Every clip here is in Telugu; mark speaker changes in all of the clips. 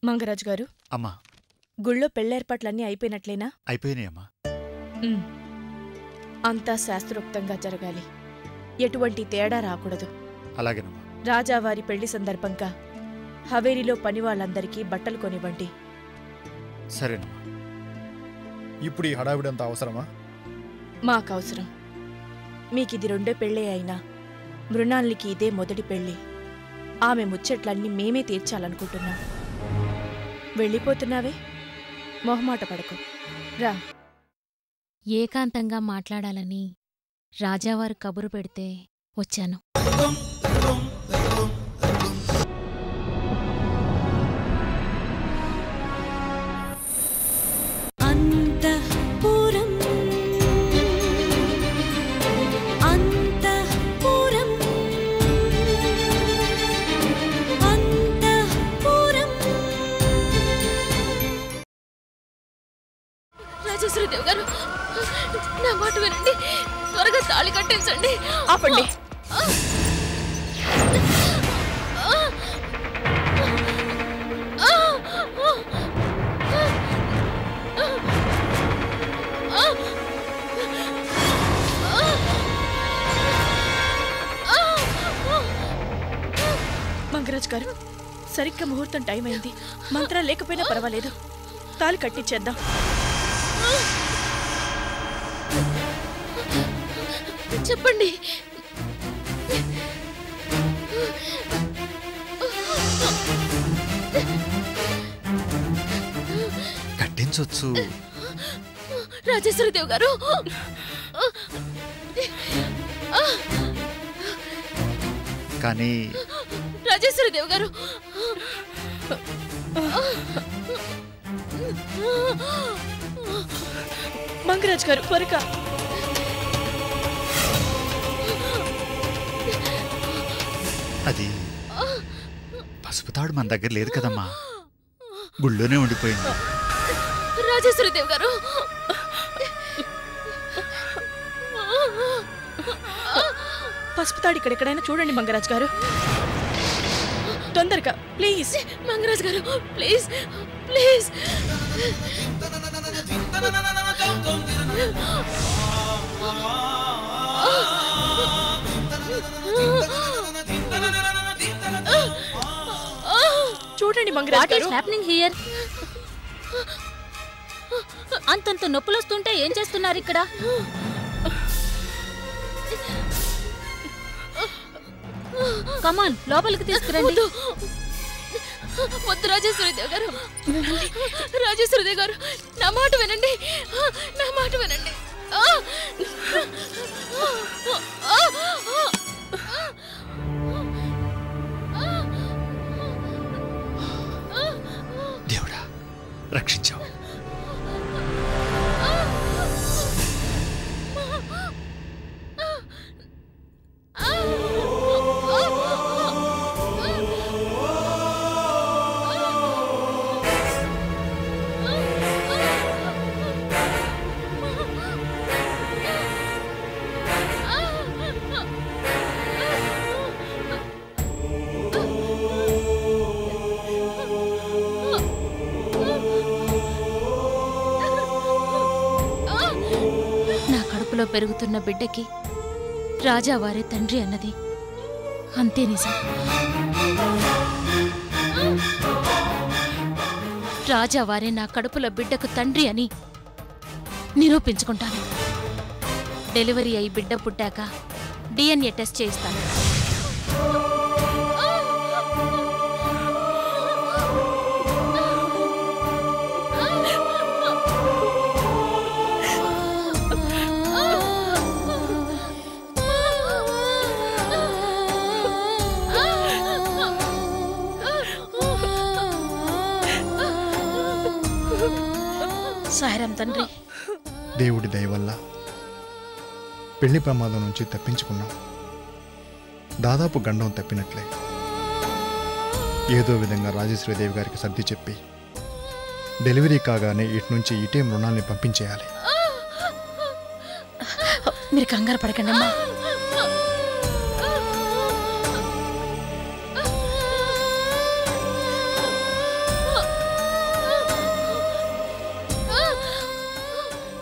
Speaker 1: మంగరాజు గారు
Speaker 2: అమ్మా
Speaker 1: గుళ్ళో పెళ్ళేర్పాట్లన్నీ అయిపోయినట్లేనా
Speaker 2: అయిపోయినాయమ్మా
Speaker 1: ఉమ్. అంతా శాస్త్రోక్తంగా జరగాలి ఎటువంటి తేడా రాకూడదు
Speaker 2: అలాగేనమ్మా
Speaker 1: రాజావారి పెళ్లి సందర్భంగా హవేలీలో పని వాళ్ళందరికీ బట్టలు కొనివ్వండి
Speaker 2: సరేనమ్మా
Speaker 3: ఇప్పుడు ఈ హడావిడంత అవసరమా
Speaker 1: మాకవసరం మీకిది రెండో పెళ్ళే అయినా మృణాల్నికి ఇదే మొదటి పెళ్ళి ఆమె ముచ్చట్లన్నీ మేమే తీర్చాలనుకుంటున్నాం వెళ్ళిపోతున్నావే మొహమాట పడకు రా
Speaker 4: ఏకాంతంగా మాట్లాడాలని రాజావారు కబురు పెడితే వచ్చాను అంతఃపురం అంతఃపురం అంతఃపురం
Speaker 5: రాజేశ్వరదేవ్ గారు నా మాట వినండి త్వరగా తాళి కట్టించండి
Speaker 1: ఆపండి మంగరాజ్ గారు సరిగ్గా ముహూర్తం టైం అయింది మంత్రం లేకపోయినా పర్వాలేదు తాలి కట్టించేద్దాం
Speaker 5: చెప్పండి
Speaker 2: కట్టించొచ్చు
Speaker 5: రాజేశ్వరదేవ్ గారు
Speaker 2: కానీ
Speaker 5: రాజేశ్వరదేవ్ గారు
Speaker 1: మంగరాజ్ గారు త్వరగా
Speaker 2: అది పసుపు తాడు మన దగ్గర లేదు కదమ్మా గుళ్ళోనే ఉండిపోయింది
Speaker 5: రాజేశ్వరదేవ్ గారు
Speaker 1: పసుపు తాడు ఇక్కడెక్కడైనా చూడండి మంగరాజ్ గారు తొందరగా ప్లీజ్
Speaker 5: మంగరాజ్ గారు ప్లీజ్ ప్లీజ్
Speaker 1: చూడండి మంగరాజ్
Speaker 4: వాట్ ఈస్
Speaker 1: గారు
Speaker 4: హ్యాపెనింగ్ హియర్ అంతంత నొప్పులొస్తుంటే ఏం చేస్తున్నారు ఇక్కడ కమాన్ లోపలికి తీసుకురండి
Speaker 5: వద్దు వద్దు రాజేశ్వరదేవ్ గారు రాజేశ్వరదేవ్ గారు నా మాట వినండి నా మాట వినండి
Speaker 2: దేవుడా రక్షించావు
Speaker 4: నా కడుపులో పెరుగుతున్న బిడ్డకి రాజావారే తండ్రి అన్నది అంతే నిజం రాజావారే నా కడుపులో బిడ్డకు తండ్రి అని నిరూపించుకుంటాను డెలివరీ అయి బిడ్డ పుట్టాక డిఎన్ఏ టెస్ట్ చేయిస్తాను సాయిరాం తండ్రి
Speaker 3: దేవుడి దయ వల్ల పెళ్లి ప్రమాదం నుంచి తప్పించుకున్నాం దాదాపు గండం తప్పినట్లే ఏదో విధంగా రాజేశ్వరీదేవి గారికి సర్ది చెప్పి డెలివరీ కాగానే ఇటు నుంచి ఇటే మృణాల్ని పంపించేయాలి
Speaker 4: మీరు కంగారు పడకండి అమ్మా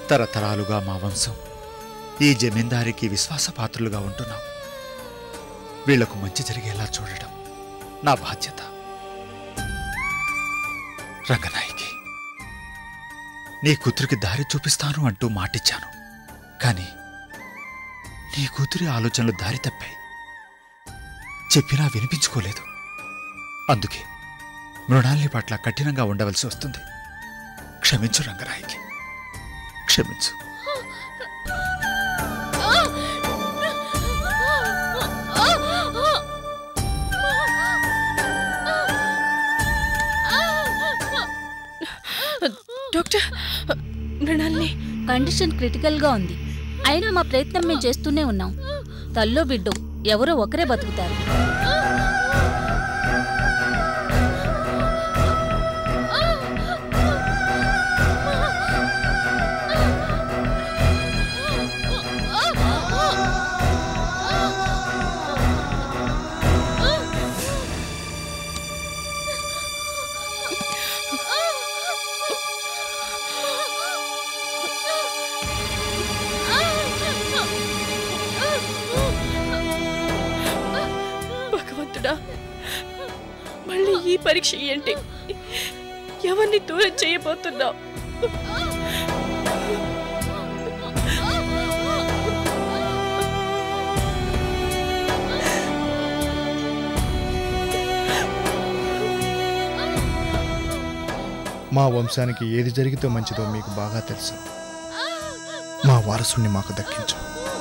Speaker 2: తరతరాలుగా మా వంశం ఈ జమీందారికి విశ్వాసపాత్రులుగా ఉంటున్నాం వీళ్లకు మంచి జరిగేలా చూడడం నా బాధ్యత రంగనాయకి నీ కూతురికి దారి చూపిస్తాను అంటూ మాటిచ్చాను కానీ నీ కూతురి ఆలోచనలు దారి తప్పాయి చెప్పినా వినిపించుకోలేదు అందుకే మృణాల్ని పట్ల కఠినంగా ఉండవలసి వస్తుంది క్షమించు రంగరాయికి క్షమించు
Speaker 1: డాక్టర్ మృణాల్ని
Speaker 4: కండిషన్ క్రిటికల్గా ఉంది అయినా మా ప్రయత్నం మేము చేస్తూనే ఉన్నాం తల్లో బిడ్డో ఎవరో ఒకరే బతుకుతారు
Speaker 1: భగవంతుడా మళ్ళీ ఈ పరీక్ష ఏంటి ఎవరిని దూరం చేయబోతున్నావు
Speaker 3: మా వంశానికి ఏది జరిగితే మంచిదో మీకు బాగా తెలుసు మా వారసుని మాకు దక్కించు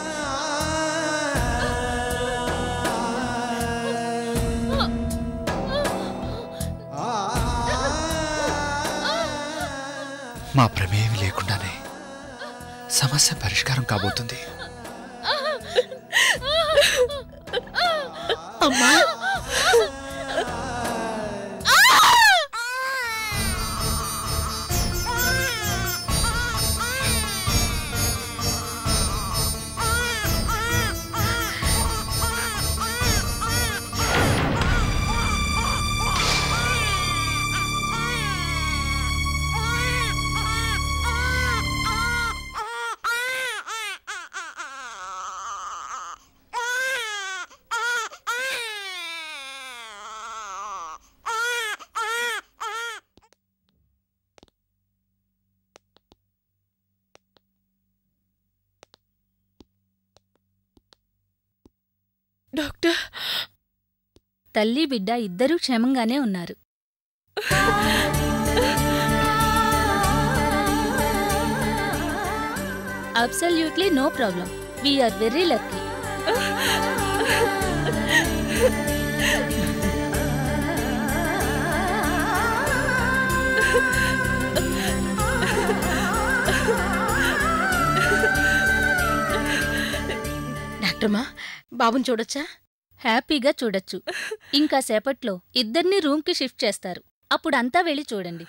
Speaker 2: మా ప్రమేయం లేకుండానే సమస్య పరిష్కారం కాబోతుంది
Speaker 1: అమ్మా డాక్టర్
Speaker 4: తల్లి బిడ్డ ఇద్దరూ క్షేమంగానే ఉన్నారు absolutely no problem we are very lucky
Speaker 5: డాక్టర్మా బాబుని చూడొచ్చా
Speaker 4: హ్యాపీగా చూడొచ్చు ఇంకా సేపట్లో ఇద్దరిని రూమ్కి షిఫ్ట్ చేస్తారు అప్పుడు అంతా వెళ్ళి చూడండి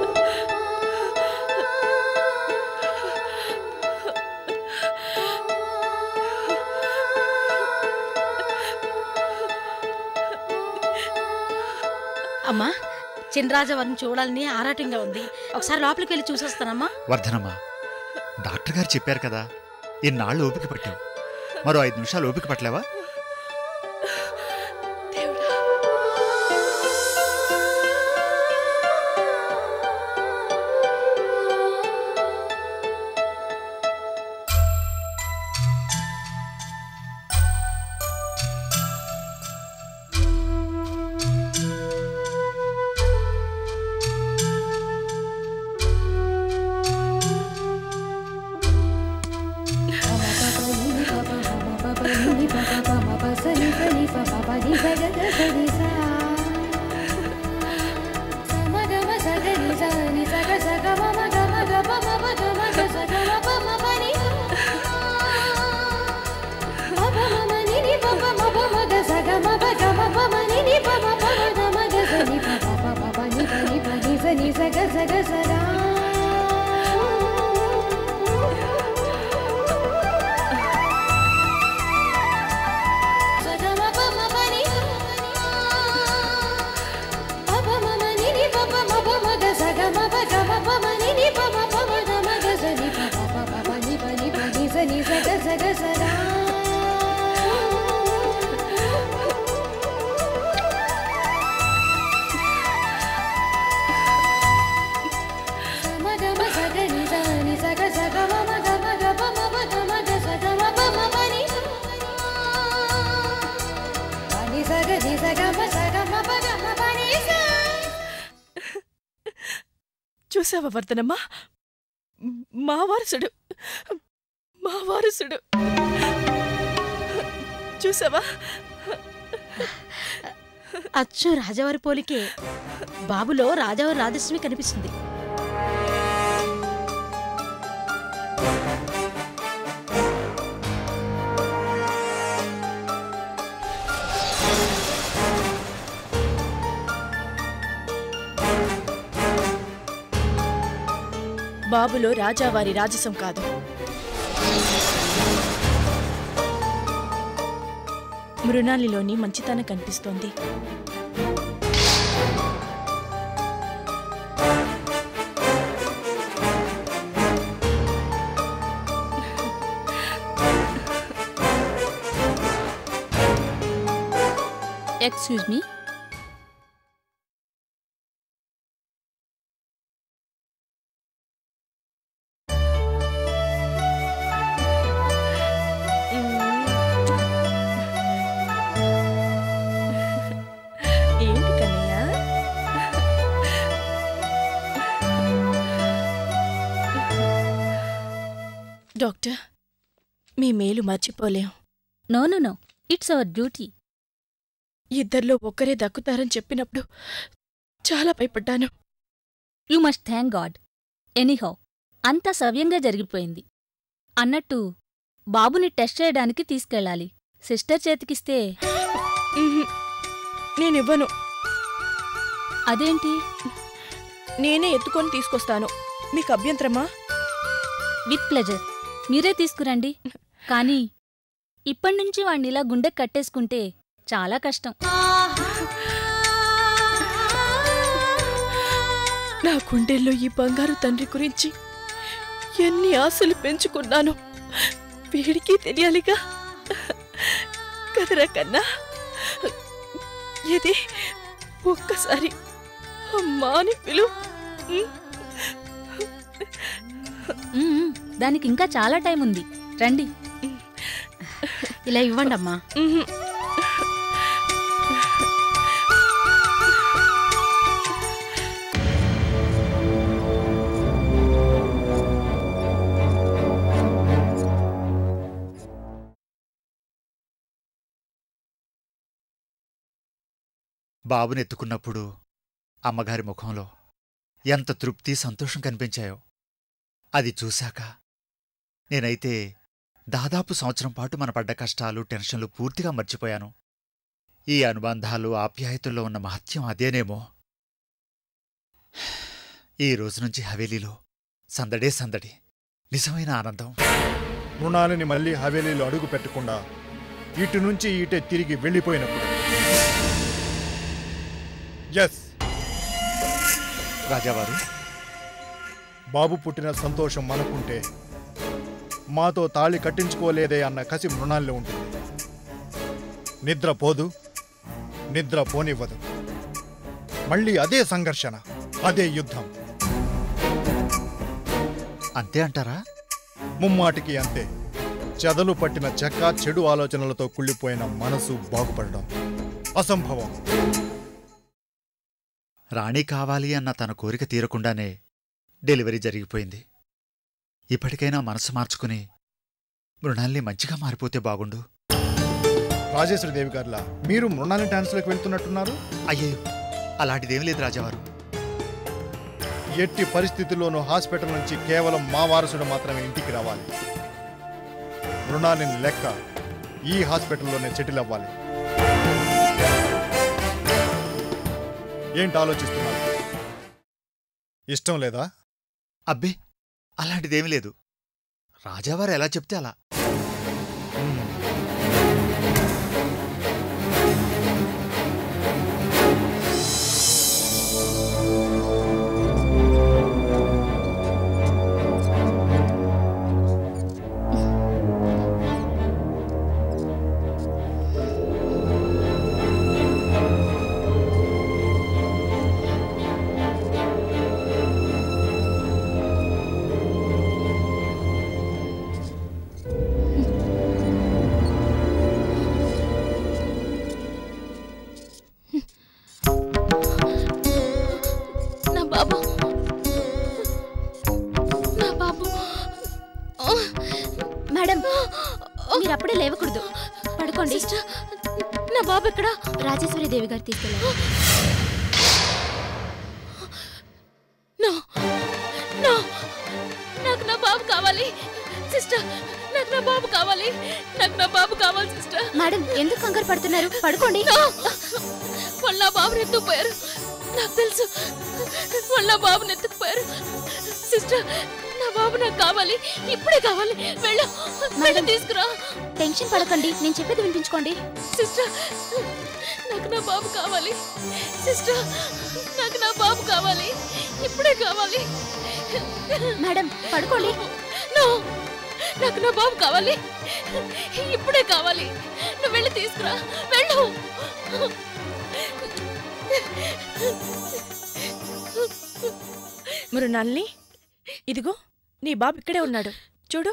Speaker 5: అమ్మా చినరాజ వారిని చూడాలని ఆరాటంగా ఉంది ఒకసారి లోపలికి వెళ్ళి చూసొస్తానమ్మా
Speaker 2: వర్ధనమ్మా డాక్టర్ గారు చెప్పారు కదా ఇన్నాళ్ళు ఓపిక పట్టావు మరో ఐదు నిమిషాలు ఓపిక పట్టలేవా
Speaker 1: దేవుడా
Speaker 6: సగ
Speaker 1: చూసావా వర్ధనమ్మా మా వారసుడు మా వారసుడు చూసావా
Speaker 6: అచ్చు రాజావారి పోలికే బాబులో రాజావారి రాజశ్రీ కనిపిస్తుంది
Speaker 1: బాబులో రాజావారి రాజసం కాదు మృణాలిలోని మంచితనం కనిపిస్తోంది
Speaker 4: ఎక్స్క్యూజ్ మీ
Speaker 1: ఏంటి కన్నయ్య డాక్టర్ మీ మేలు మర్చిపోలేం
Speaker 4: no no no it's our duty
Speaker 1: ఇద్దరిలో ఒక్కరే దక్కుతారని చెప్పినప్పుడు చాలా భయపడ్డాను
Speaker 4: you must thank God anyhow అంతా సవ్యంగా జరిగిపోయింది అన్నట్టు బాబుని టెస్ట్ చేయడానికి తీసుకెళ్ళాలి సిస్టర్ చేతికిస్తే
Speaker 1: ఉహుం. నేనివ్వను
Speaker 4: అదేంటి
Speaker 1: నేనే ఎత్తుకొని తీసుకొస్తాను మీకు అభ్యంతరమా
Speaker 4: విత్ ప్లెజర్ మీరే తీసుకురండి కానీ ఇప్పటినుంచి వాణ్ణిలా గుండె కట్టేసుకుంటే చాలా కష్టం
Speaker 1: నా గుండెల్లో ఈ బంగారు తండ్రి గురించి ఎన్ని ఆశలు పెంచుకున్నాను వీడికి తెలియాలిగా కదరా కన్నా ఇది ఒక్కసారి అమ్మా అని పిలు
Speaker 4: మ్మ్, దానికి ఇంకా చాలా టైం ఉంది రండి
Speaker 6: ఇలా ఇవ్వండి అమ్మా
Speaker 1: ఉహుం.
Speaker 2: బాబుని ఎత్తుకున్నప్పుడు అమ్మగారి ముఖంలో ఎంత తృప్తి సంతోషం కనిపించాయో అది చూశాక నేనైతే దాదాపు సంవత్సరం పాటు మన పడ్డ కష్టాలు టెన్షన్లు పూర్తిగా మర్చిపోయాను ఈ అనుబంధాలు ఆప్యాయతల్లో ఉన్న మహత్యం అదేనేమో ఈ రోజు నుంచి హవేలీలో సందడే సందడి నిజమైన ఆనందం
Speaker 3: మృణాలిని మళ్ళీ హవేలీలో అడుగు పెట్టకుండా ఇటు నుంచి ఇటే తిరిగి వెళ్ళిపోయినప్పుడు ఎస్
Speaker 2: రాజావారు
Speaker 3: బాబు పుట్టిన సంతోషం మనకుంటే మాతో తాళి కట్టించుకోలేదే అన్న కసి మృణాల్లో ఉంటుంది నిద్ర పోదు నిద్ర పోనివ్వదు మళ్ళీ అదే సంఘర్షణ అదే యుద్ధం
Speaker 2: అంతే అంటారా
Speaker 3: ముమ్మాటికి అంతే చెదలు పట్టిన చెక్క చెడు ఆలోచనలతో కుళ్ళిపోయిన మనసు బాగుపడడం అసంభవం
Speaker 2: రాణి కావాలి అన్న తన కోరిక తీరకుండానే డెలివరీ జరిగిపోయింది ఇప్పటికైనా మనసు మార్చుకుని మృణాల్ని మంచిగా మారిపోతే బాగుండు
Speaker 3: రాజేశ్వరి దేవి గారిలా మీరు మృణాలి డాన్స్లోకి వెళ్తున్నట్టున్నారు
Speaker 2: అయ్యో అలాంటిదేం లేదు రాజావారు
Speaker 3: ఎట్టి పరిస్థితుల్లోనూ హాస్పిటల్ నుంచి కేవలం మా వారసుడు మాత్రమే ఇంటికి రావాలి మృణాలిని లెక్క ఈ హాస్పిటల్లోనే సెటిల్ అవ్వాలి ఏంటి ఆలోచిస్తున్నారు ఇష్టం లేదా
Speaker 2: అబ్బే అలాంటిదేమీ లేదు రాజావారు ఎలా చెప్తే అలా
Speaker 7: మీరు అప్పుడే లేవకూడదు పడుకోండి
Speaker 5: సిస్టర్ నా బాబు ఎక్కడా
Speaker 7: రాజేశ్వరి దేవి గారు తీసుకెళ్ళారు
Speaker 5: నో నో నాకు నా బాబు కావాలి సిస్టర్ నాకు నా బాబు కావాలి నాకు నా బాబు కావాలి సిస్టర్
Speaker 7: మేడం ఎందుకు కంగారు పడుతున్నారు పడుకోండి
Speaker 5: నో వాళ్ళ నా బాబుని ఎత్తుకుపోయారు నాకు తెలుసు వాళ్ళ నా బాబుని ఎత్తుకుపోయారు సిస్టర్ నా బాబు నాకు కావాలి ఇప్పుడే కావాలి వెళ్ళు వెళ్ళి తీసుకురా
Speaker 7: టెన్షన్ పడకండి నేను చెప్పేది వినిపించుకోండి
Speaker 5: సిస్టర్ నాకు నా బాబు కావాలి సిస్టర్ నాకు నా బాబు కావాలి ఇప్పుడే కావాలి
Speaker 7: మేడం పడుకోండి
Speaker 5: నో నాకు నా బాబు కావాలి ఇప్పుడే కావాలి నువ్వు వెళ్ళి తీసుకురా వెళ్ళు
Speaker 1: మృణాల్ని ఇదిగో నీ బాబు ఇక్కడే ఉన్నాడు చూడు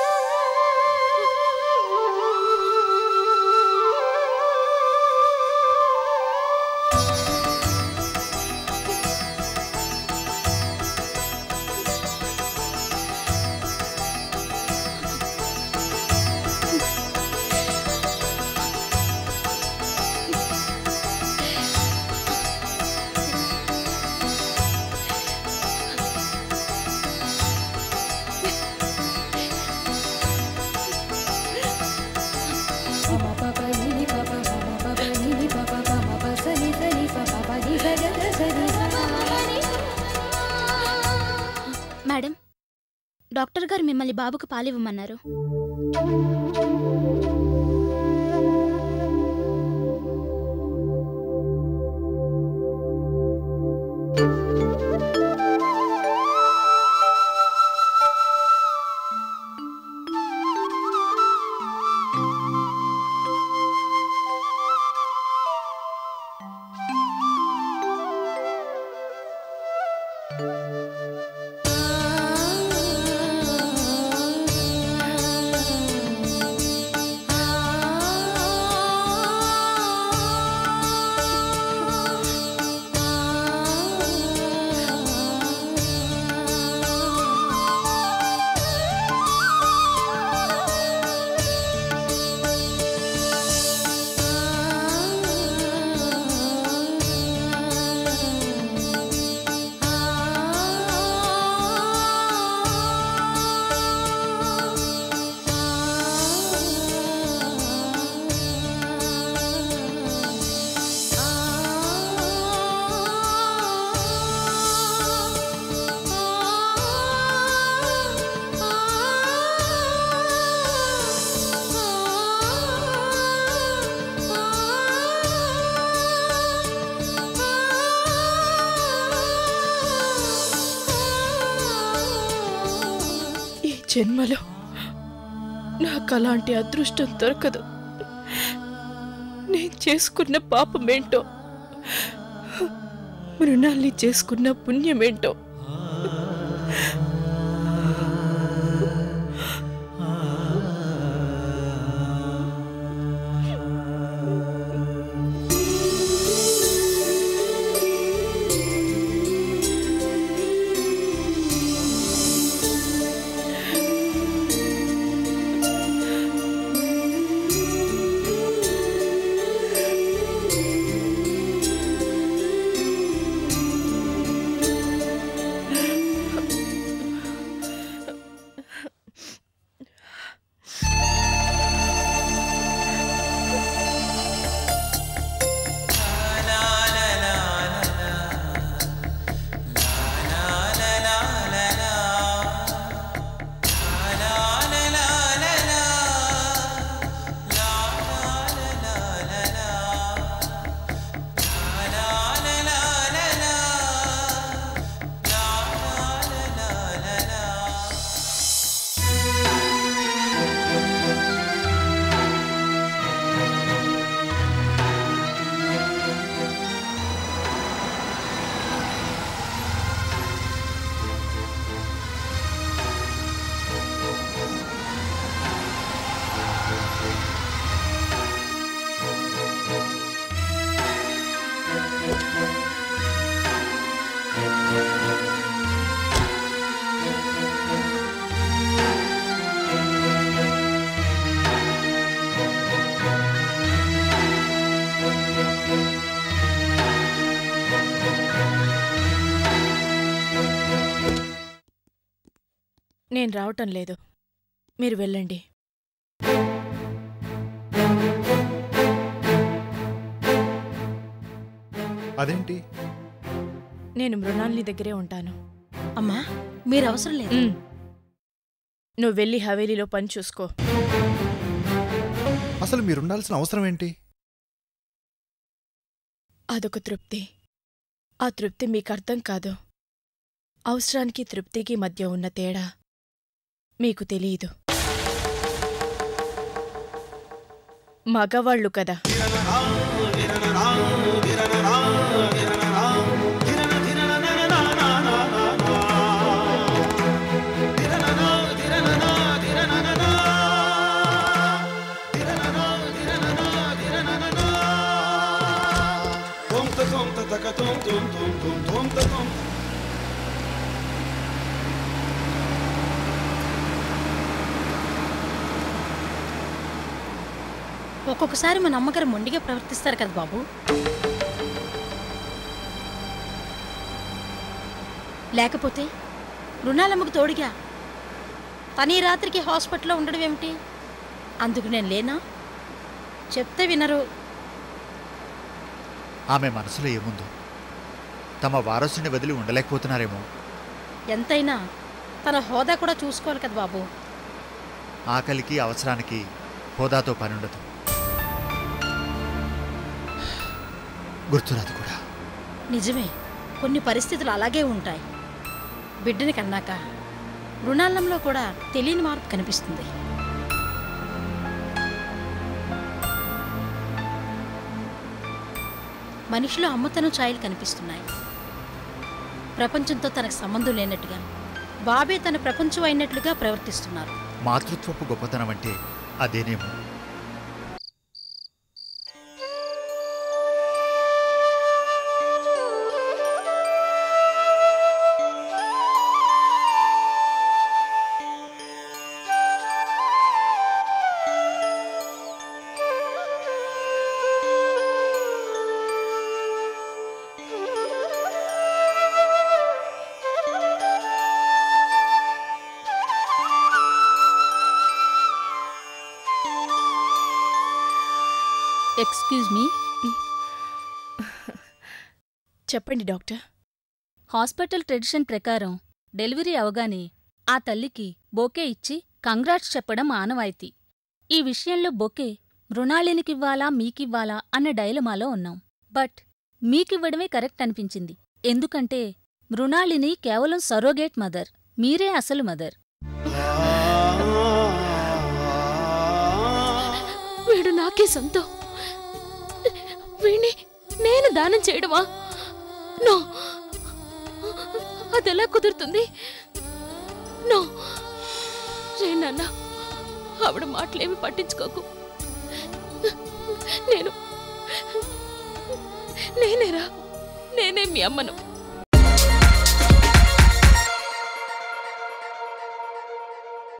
Speaker 7: మేడం డాక్టర్ గారు మిమ్మల్ని బాబుకు పాలివ్వమన్నారు ఈ జన్మలో నాకు అలాంటి అదృష్టం దొరకదు నేను చేసుకున్న పాపమేంటో మృణాల్ని చేసుకున్న పుణ్యమేంటో
Speaker 1: నేను రావటం లేదు మీరు వెళ్ళండి
Speaker 3: అదేంటి
Speaker 1: నేను మృణాల్ని దగ్గరే ఉంటాను
Speaker 6: అమ్మా మీరు అవసరం లేదు
Speaker 1: ఉమ్. నువ్వు వెళ్ళి హవేలీలో పని చూసుకో
Speaker 3: అసలు మీరుండాల్సిన అవసరం ఏంటి
Speaker 1: అదొక తృప్తి ఆ తృప్తి మీకు అర్థం కాదు అవసరానికి తృప్తికి మధ్య ఉన్న తేడా మీకు తెలియదు మగవాళ్ళు కదా
Speaker 6: ఒక్కొక్కసారి మన అమ్మగారు మొండిగా ప్రవర్తిస్తారు కదా బాబు లేకపోతే రుణాలమ్మకు తోడుగా తనీ రాత్రికి హాస్పిటల్లో ఉండడం ఏమిటి అందుకు నేను లేనా చెప్తే వినరు
Speaker 2: ఆమె మనసులో ఏముందో తమ వారసుని వదిలి ఉండలేకపోతున్నారేమో
Speaker 6: ఎంతైనా తన హోదా కూడా చూసుకోవాలి కదా బాబు
Speaker 2: ఆకలికి అవసరానికి హోదాతో పనుండదు గుర్తురాదు కూడా
Speaker 6: నిజమే కొన్ని పరిస్థితులు అలాగే ఉంటాయి బిడ్డని కన్నాక రుణాలంలో కూడా తెలియని మార్పు కనిపిస్తుంది మనిషిలో అమ్మతనం ఛాయలు కనిపిస్తున్నాయి ప్రపంచంతో తనకు సంబంధం లేనట్టుగా బాబే తన ప్రపంచం అయినట్లుగా ప్రవర్తిస్తున్నారు
Speaker 2: మాతృత్వపు గొప్పతనం అంటే అదేనేమో
Speaker 4: ఎక్స్క్యూజ్ మీ
Speaker 1: చెప్పండి డాక్టర్
Speaker 4: హాస్పిటల్ ట్రెడిషన్ ప్రకారం డెలివరీ అవగానే ఆ తల్లికి బొకే ఇచ్చి కంగ్రాట్స్ చెప్పడం ఆనవాయితీ ఈ విషయంలో బొకే మృణాళినికివ్వాలా మీకివ్వాలా అన్న డైలమాలో ఉన్నాం బట్ మీకివ్వడమే కరెక్ట్ అనిపించింది ఎందుకంటే మృణాళిని కేవలం సరోగేట్ మదర్ మీరే అసలు మదర్
Speaker 5: వీడు నాకే సొంతం వీణ్ణి నేను దానం చేయడమా నో అదెలా కుదురుతుంది నో రే నాన్న ఆవిడ మాటలేమి పట్టించుకోకు నేను నేనేరా నేనే మీ అమ్మను